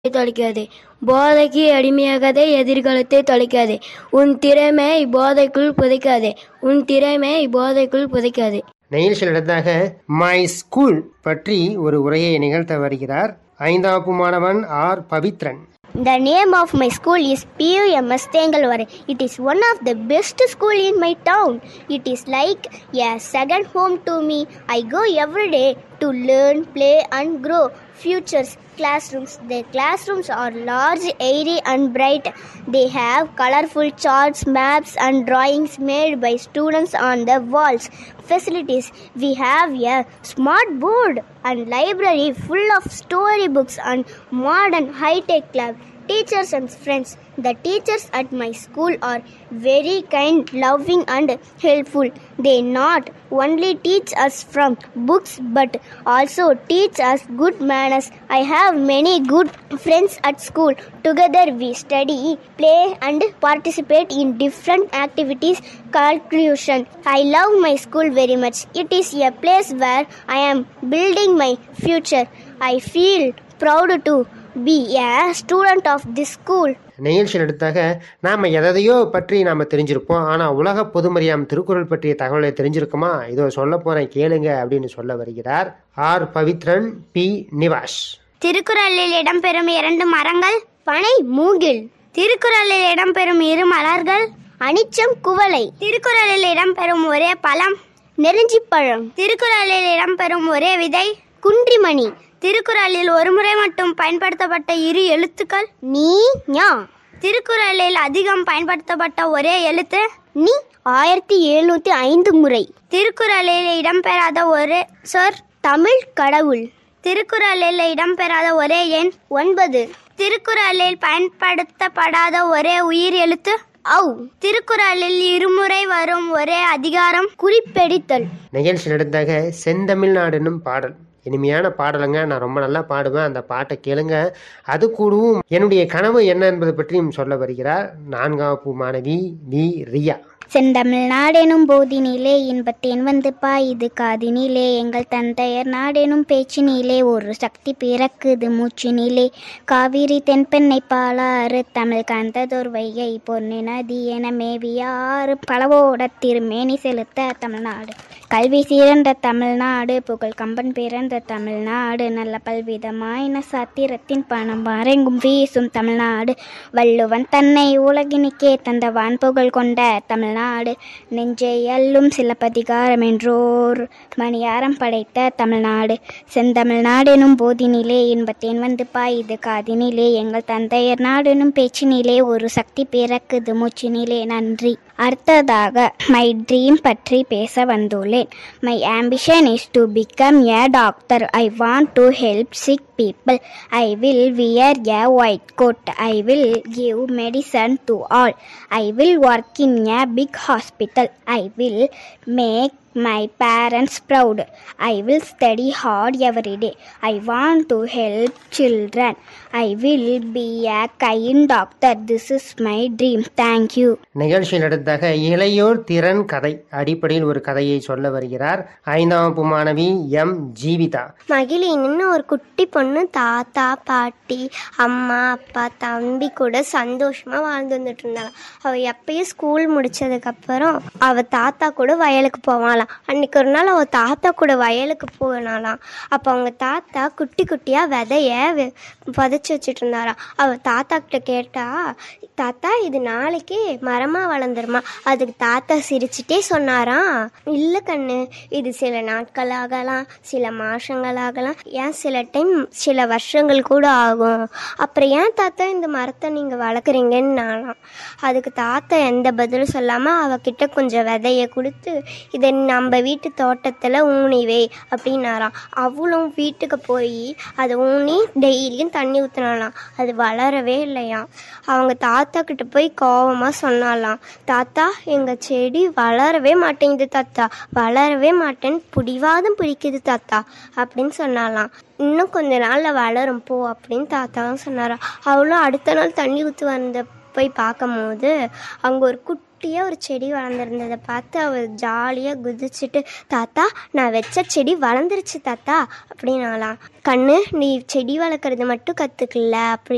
தொலைக்காதே போதைக்கு அடிமையாகாதே எதிர்காலத்தை தொலைக்காதே உன் திறமை போதைக்குள் புதைக்காதே உன் திறமை போதைக்குள் புதைக்காதே நிகழ்ச்சியில் அடுத்ததாக மை ஸ்கூல் பற்றி ஒரு உரையை நிகழ்த்த வருகிறார் ஐந்தாம் வகுப்பு மாணவன் R Pavithran The name of my school is PUMS Tengalware. It is one of the best school in my town. It is like a second home to me. I go every day to learn, play and grow. Futures classrooms. The classrooms are large, airy and bright. They have colorful charts, maps and drawings made by students on the walls. Facilities. We have a smart board and library full of storybooks and modern high-tech lab. Teachers and friends. The teachers at my school are very kind, loving and helpful. They not only teach us from books but also teach us good manners. I have many good friends at school. Together we study, play and participate in different activities. Conclusion. I love my school very much. It is a place where I am building my future. I feel proud to be a student of this school. நிகழ்ச்சியில் அடுத்தாக நாம் எதையோ பற்றி நாம் தெரிஞ்சிருப்போம் ஆனால் உலக பொதுமறியாம் திருக்குறள் பற்றிய தகவலை தெரிஞ்சிருக்குமா இதோ சொல்ல போகிறேன் கேளுங்க அப்படின்னு சொல்ல வருகிறார் ஆர் பவித்ரன் பி நிவாஸ் திருக்குறளில் இடம்பெறும் இரண்டு மரங்கள் பனை மூங்கில் திருக்குறளில் இடம்பெறும் இரு மலர்கள் அனிச்சம் குவளை திருக்குறளில் இடம்பெறும் ஒரே பழம் நெருஞ்சிப்பழம் திருக்குறளில் இடம்பெறும் ஒரே விதை குன்றிமணி திருக்குறளில் ஒருமுறை மட்டும் பயன்படுத்தப்பட்ட இரு எழுத்துக்கள் நீ ஞா திருக்குறளில் அதிகம் பயன்படுத்தப்பட்ட ஒரே எழுத்து நீ ஆயிரத்தி எழுநூத்தி ஐந்து முறை திருக்குறளில் இடம்பெறாத ஒரு சொற் தமிழ் கடவுள் திருக்குறளில் இடம்பெறாத ஒரே எண் ஒன்பது திருக்குறளில் பயன்படுத்தப்படாத ஒரே உயிர் எழுத்து ஔ திருக்குறளில் இருமுறை வரும் ஒரே அதிகாரம் குறிப்பெடுத்தல் நிகழ்ச்சியில் அடுத்தாக செந்தமிழ்நாடுன்னும் பாடல் இனிமையான பாடலுங்க நான் ரொம்ப நல்லா பாடுவேன் அந்த பாட்டை கேளுங்க அது கூடவும் என்னுடைய கனவு என்ன என்பது பற்றியும் சொல்ல வருகிறார் நான்காம் வகுப்பு மாணவி வி ரியா செந்தமிழ் நாடெனும் போதினிலே இன்பத்தேன் வந்து பாயுது காதினிலே எங்கள் தந்தையர் நாடெனும் பேச்சினிலே ஒரு சக்தி பிறக்குது மூச்சினிலே காவிரி தென்பெண்ணை பாலாறு தமிழ் கந்ததொர் வைகை பொன்னி நதி என மேவியாறு பலவோட திருமேனி செலுத்த தமிழ்நாடு கல்வி சிறந்த தமிழ்நாடு புகழ் கம்பன் பிறந்த தமிழ்நாடு நல்ல பல்விதமாயின சாத்திரத்தின் பணம் பாரெங்கும் வீசும் தமிழ்நாடு வள்ளுவன் தன்னை உலகினுக்கே தந்த வான்புகழ் கொண்ட தமிழ்நாடு நெஞ்சை அல்லும் சிலப்பதிகாரம் என்றோர் மணியாரம் படைத்த தமிழ்நாடு செந்தமிழ்நாடெனும் போதினிலே இன்பத்தேன் வந்து பாயுது காதினிலே எங்கள் தந்தையர் நாடெனும் பேச்சினிலே ஒரு சக்தி பிறக்குது மூச்சினிலே நன்றி அடுத்ததாக மை ட்ரீம் பற்றி பேச வந்துள்ளேன் my ambition is to become a doctor I want to help sick people. I will wear a white coat. I will give medicine to all. I will work in a big hospital. I will make my parents proud. I will study hard every day. I want to help children. I will be a kind doctor. This is my dream. Thank you. நிகழ்ச்சியில் அடுத்தாக இளையோர் திறன் கதை அடிப்படையில் ஒரு கதையை சொல்ல வருகிறார் ஐந்தாம் வகுப்பு மாணவி எம் ஜீவிதா மகிழின்னு ஒரு குட்டி பொண்ணு தாத்தா பாட்டி அம்மா அப்பா தம்பி கூட சந்தோஷமா வாழ்ந்து வந்துட்டு இருந்தாங்க அவ எப்பயும் ஸ்கூல் முடிச்சதுக்கப்புறம் அவ தாத்தா கூட வயலுக்கு போவாளாம் அன்னைக்கு ஒரு நாள் அவ தாத்தா கூட வயலுக்கு போனாலாம் அப்போ அவங்க தாத்தா குட்டி குட்டியா விதைய வெ- புதைச்சி வச்சுட்டு இருந்தாராம் அவ தாத்தா கிட்ட கேட்டா தாத்தா இது நாளைக்கு மரமா வளர்ந்துருமா அதுக்கு தாத்தா சிரிச்சுட்டே சொன்னாராம் இல்ல கண்ணு இது சில நாட்கள் ஆகலாம் சில மாசங்கள் ஆகலாம் ஏன் சில டைம் சில வருஷங்கள் கூட ஆகும் அப்புறம் ஏன் தாத்தா இந்த மரத்தை நீங்க வளர்க்குறீங்கன்னு நானாம் அதுக்கு தாத்தா எந்த பதிலும் சொல்லாம அவகிட்ட கொஞ்சம் விதைய கொடுத்து இதை நம்ம வீட்டு தோட்டத்துல ஊனி வை அப்படின்னாராம் அவளும் வீட்டுக்கு போய் அதை ஊனி டெய்லியும் தண்ணி ஊற்றினாலாம் அது வளரவே இல்லையாம் அவங்க தாத்தா கிட்ட போய் கோவமா சொன்னாலாம் தாத்தா எங்க செடி வளரவே மாட்டேங்குது தாத்தா வளரவே மாட்டேன்னு பிடிவாதம் பிடிக்குது தாத்தா அப்படின்னு சொன்னாலாம் இன்னும் கொஞ்ச நாள்ல வளரும் போ அப்படின்னு தாத்தாவும் சொன்னாராம் அவளும் அடுத்த நாள் தண்ணி ஊற்றி வந்த போய் பார்க்கும்போது அங்கே ஒரு குட்டியாக ஒரு செடி வளர்ந்துருந்ததை பார்த்து அவள் ஜாலியாக குதிச்சுட்டு தாத்தா நான் வச்ச செடி வளர்ந்துருச்சு தாத்தா அப்படின்னாலாம் கண்ணு நீ செடி வளர்க்குறது மட்டும் கற்றுக்கல அப்படி